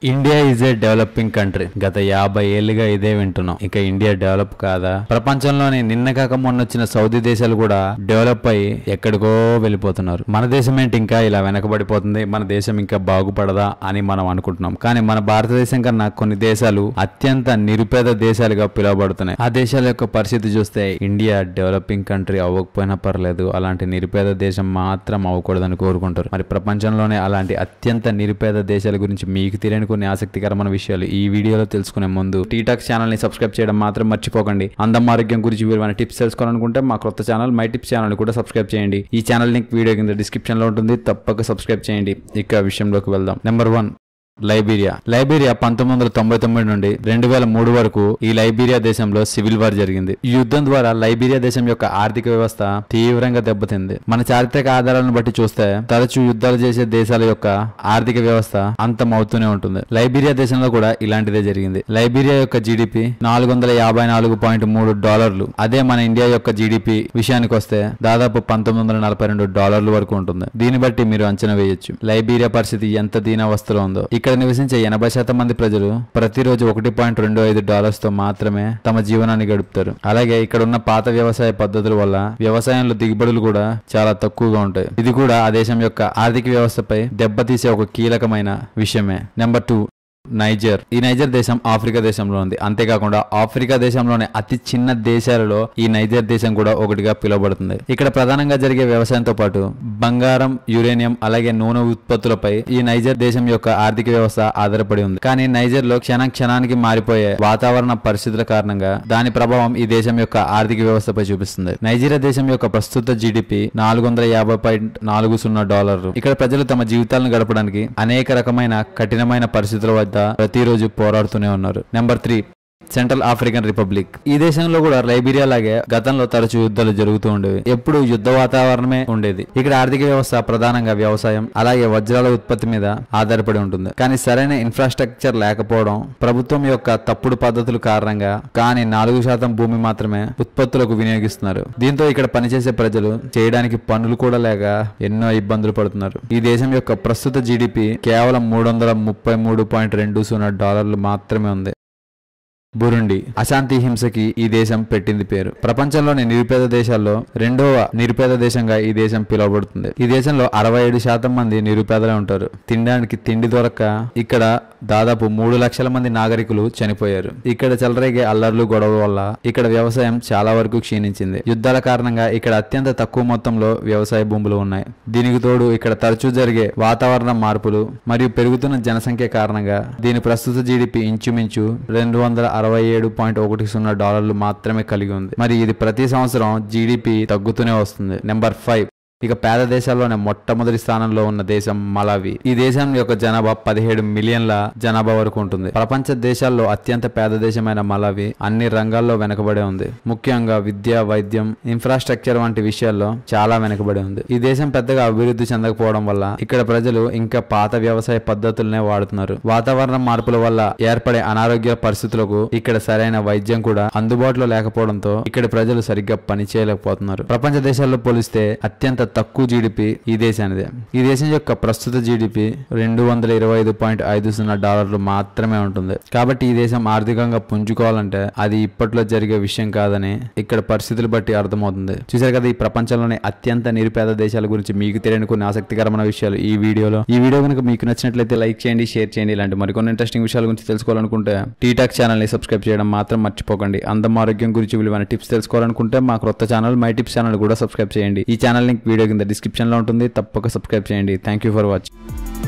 India is a developing country గత యాభై ఏళ్లుగా ఇదే వింటున్నాం ఇక ఇండియా డెవలప్ కాదా ప్రపంచంలోని నిన్న కాక మొన్న వచ్చిన సౌదీ దేశాలు కూడా డెవలప్ అయ్యి ఎక్కడికో వెళ్ళిపోతున్నారు మన దేశం ఏంటి ఇంకా ఇలా వెనకబడిపోతుంది మన దేశం ఇంకా బాగుపడదా అని మనం అనుకుంటున్నాం కానీ మన భారతదేశం కన్నా కొన్ని దేశాలు అత్యంత నిరుపేద దేశాలుగా పిలువబడుతున్నాయి ఆ దేశాల యొక్క పరిస్థితి చూస్తే ఇండియా డెవలపింగ్ కంట్రీ అవ్వకపోయినా పర్లేదు అలాంటి నిరుపేద దేశం మాత్రం అవ్వకూడదని కోరుకుంటారు మరి ప్రపంచంలోనే అలాంటి అత్యంత నిరుపేద దేశాల గురించి మీకు తెలియని కొన్ని ఆసక్తికరమైన విషయాలు ఈ వీడియోలో తెలుసుకునే ముందు టీటాక్ ఛానల్ ని సబ్స్క్రైబ్ చేయడం మాత్రం మర్చిపోకండి అందం ఆరోగ్యం గురించి విలువైన టిప్స్ తెలుసుకోవాలనుకుంటే మా కొత్త ఛానల్ మై టిప్స్ ఛానల్ కూడా సబ్స్క్రైబ్ చేయండి ఈ ఛానల్ లింక్ వీడియో కింద డిస్క్రిప్షన్ లో ఉంటుంది తప్పక సబ్స్క్రైబ్ చేయండి ఇక విషయంలోకి వెళ్దాం నెంబర్ వన్ లైబీరియా లైబీరియా పంతొమ్మిది వందల తొంభై తొమ్మిది నుండి రెండు వేల మూడు వరకు ఈ లైబీరియా దేశంలో సివిల్ వార్ జరిగింది ఈ యుద్ధం ద్వారా లైబీరియా దేశం యొక్క ఆర్థిక వ్యవస్థ తీవ్రంగా దెబ్బతింది మన చారిత్రక ఆధారాలను బట్టి చూస్తే తరచూ యుద్ధాలు చేసే దేశాల యొక్క ఆర్థిక వ్యవస్థ అంతమవుతూనే ఉంటుంది లైబీరియా దేశంలో కూడా ఇలాంటిదే జరిగింది లైబీరియా యొక్క జీడిపి నాలుగు వందల యాభై నాలుగు పాయింట్ మూడు డాలర్లు అదే మన ఇండియా యొక్క జీడిపి విషయానికి వస్తే దాదాపు పంతొమ్మిది వందల నలభై రెండు డాలర్ల వరకు ఉంటుంది దీన్ని బట్టి మీరు అంచనా వేయొచ్చు లైబీరియా పరిస్థితి ఎంత దీనావస్థలో ఉందో ఇక్కడ నివసించే ఎనభై శాతం మంది ప్రజలు ప్రతిరోజు ఒకటి పాయింట్ రెండు ఐదు డాలర్స్ తో మాత్రమే తమ జీవనాన్ని గడుపుతారు అలాగే ఇక్కడ ఉన్న పాత వ్యవసాయ పద్ధతుల వల్ల వ్యవసాయంలో దిగుబడులు కూడా చాలా తక్కువగా ఉంటాయి ఇది కూడా ఆ దేశం యొక్క ఆర్థిక వ్యవస్థపై దెబ్బతీసే ఒక కీలకమైన విషయమే నెంబర్ టూ నైజర్ ఈ నైజర్ దేశం ఆఫ్రికా దేశంలో ఉంది అంతేకాకుండా ఆఫ్రికా దేశంలోనే అతి చిన్న దేశాలలో ఈ నైజర్ దేశం కూడా ఒకటిగా పిలువబడుతుంది ఇక్కడ ప్రధానంగా జరిగే వ్యవసాయంతో పాటు బంగారం యురేనియం అలాగే నూనె ఉత్పత్తులపై ఈ నైజర్ దేశం యొక్క ఆర్థిక వ్యవస్థ ఆధారపడి ఉంది కానీ నైజర్ లో క్షణం క్షణానికి మారిపోయే వాతావరణ పరిస్థితుల కారణంగా దాని ప్రభావం ఈ దేశం యొక్క ఆర్థిక వ్యవస్థపై చూపిస్తుంది నైజీరియా దేశం యొక్క ప్రస్తుత జీడిపి నాలుగు వందల యాభై పాయింట్ నాలుగు సున్నా డాలర్లు ఇక్కడ ప్రజలు తమ జీవితాలను గడపడానికి అనేక రకమైన కఠినమైన పరిస్థితుల వద్ద ప్రతిరోజు పోరాడుతూనే ఉన్నారు number three Central African Republic ఈ దేశంలో కూడా లైబీరియా లాగే గతంలో తరచూ యుద్ధాలు జరుగుతూ ఉండేవి ఎప్పుడు యుద్ధ వాతావరణమే ఉండేది ఇక్కడ ఆర్థిక వ్యవస్థ ప్రధానంగా వ్యవసాయం అలాగే వజ్రాల ఉత్పత్తి మీద ఆధారపడి ఉంటుంది కానీ సరైన ఇన్ఫ్రాస్ట్రక్చర్ లేకపోవడం ప్రభుత్వం యొక్క తప్పుడు పద్ధతుల కారణంగా కానీ నాలుగు శాతం భూమి మాత్రమే ఉత్పత్తులకు వినియోగిస్తున్నారు దీంతో ఇక్కడ పనిచేసే ప్రజలు చేయడానికి పనులు కూడా లేక ఎన్నో ఇబ్బందులు పడుతున్నారు ఈ దేశం యొక్క ప్రస్తుత జీడిపి కేవలం మూడు వందల ముప్పై మూడు పాయింట్ రెండు సున్నా డాలర్లు మాత్రమే ఉంది బురుండి అశాంతి హింసకి ఈ దేశం పెట్టింది పేరు ప్రపంచంలోని నిరుపేద దేశాల్లో రెండవ నిరుపేద దేశంగా ఈ దేశం పిలువబడుతుంది ఈ దేశంలో అరవై ఏడు శాతం మంది నిరుపేదలే ఉంటారు తినడానికి తిండి దొరక్క ఇక్కడ దాదాపు మూడు లక్షల మంది నాగరికులు చనిపోయారు ఇక్కడ చెలరేగే అల్లర్లు గొడవ వల్ల ఇక్కడ వ్యవసాయం చాలా వరకు క్షీణించింది యుద్ధాల కారణంగా ఇక్కడ అత్యంత తక్కువ మొత్తంలో వ్యవసాయ భూములు ఉన్నాయి దీనికి తోడు ఇక్కడ తరచూ జరిగే వాతావరణ మార్పులు మరియు పెరుగుతున్న జనసంఖ్య కారణంగా దీని ప్రస్తుత జీడిపి ఇంచుమించు రెండు వందల అరవై ఏడు పాయింట్ ఒకటి సున్నా డాలర్లు మాత్రమే కలిగి ఉంది మరి ఇది ప్రతి సంవత్సరం జీడిపి తగ్గుతూనే వస్తుంది నెంబర్ ఫైవ్ ఇక పేద దేశాల్లోనే మొట్టమొదటి స్థానంలో ఉన్న దేశం మలావి ఈ దేశం యొక్క జనాభా పదిహేడు మిలియన్ల జనాభా వరకు ఉంటుంది ప్రపంచ దేశాల్లో అత్యంత పేద దేశమైన మలావి అన్ని రంగాల్లో వెనకబడి ఉంది ముఖ్యంగా విద్య వైద్యం ఇన్ఫ్రాస్ట్రక్చర్ వంటి విషయాల్లో చాలా వెనకబడి ఉంది ఈ దేశం పెద్దగా అభివృద్ధి చెందకపోవడం వల్ల ఇక్కడ ప్రజలు ఇంకా పాత వ్యవసాయ పద్ధతులనే వాడుతున్నారు వాతావరణ మార్పుల వల్ల ఏర్పడే అనారోగ్య పరిస్థితులకు ఇక్కడ సరైన వైద్యం కూడా అందుబాటులో లేకపోవడంతో ఇక్కడ ప్రజలు సరిగ్గా పని చేయలేకపోతున్నారు ప్రపంచ దేశాల్లో పోలిస్తే అత్యంత తక్కువ జీడిపి ఈ దేశానిదే ఈ దేశం యొక్క ప్రస్తుత జీడిపి రెండు వందల ఇరవై ఐదు పాయింట్ ఐదు సున్నా డాలర్లు మాత్రమే ఉంటుంది కాబట్టి ఈ దేశం ఆర్థికంగా పుంజుకోవాలంటే అది ఇప్పట్లో జరిగే విషయం కాదని ఇక్కడ పరిస్థితులు బట్టి అర్థమవుతుంది చూసారు కదా ఈ ప్రపంచంలోనే అత్యంత నిరుపేద దేశాల గురించి మీకు తెలియని కొన్ని ఆసక్తికరమైన విషయాలు ఈ వీడియోలో ఈ వీడియో కనుక మీకు నచ్చినట్లయితే లైక్ చేయండి షేర్ చేయండి ఇలాంటి మరికొన్ని ఇంట్రెస్టింగ్ విషయాల గురించి తెలుసుకోవాలనుకుంటే టీటాక్ ఛానల్ ని సబ్స్క్రైబ్ చేయడం మాత్రం మర్చిపోకండి అందం ఆరోగ్యం గురించి విలువైన టిప్స్ తెలుసుకోవాలనుకుంటే మా కొత్త ఛానల్ మై టిప్స్ ఛానల్ కూడా సబ్స్క్రైబ్ చేయండి ఈ ఛానల్ లింక్ వీడియో కింద డిస్క్రిప్షన్ లో ఉంటుంది తప్పక సబ్స్క్రైబ్ చేయండి థ్యాంక్ యూ ఫర్ వాచింగ్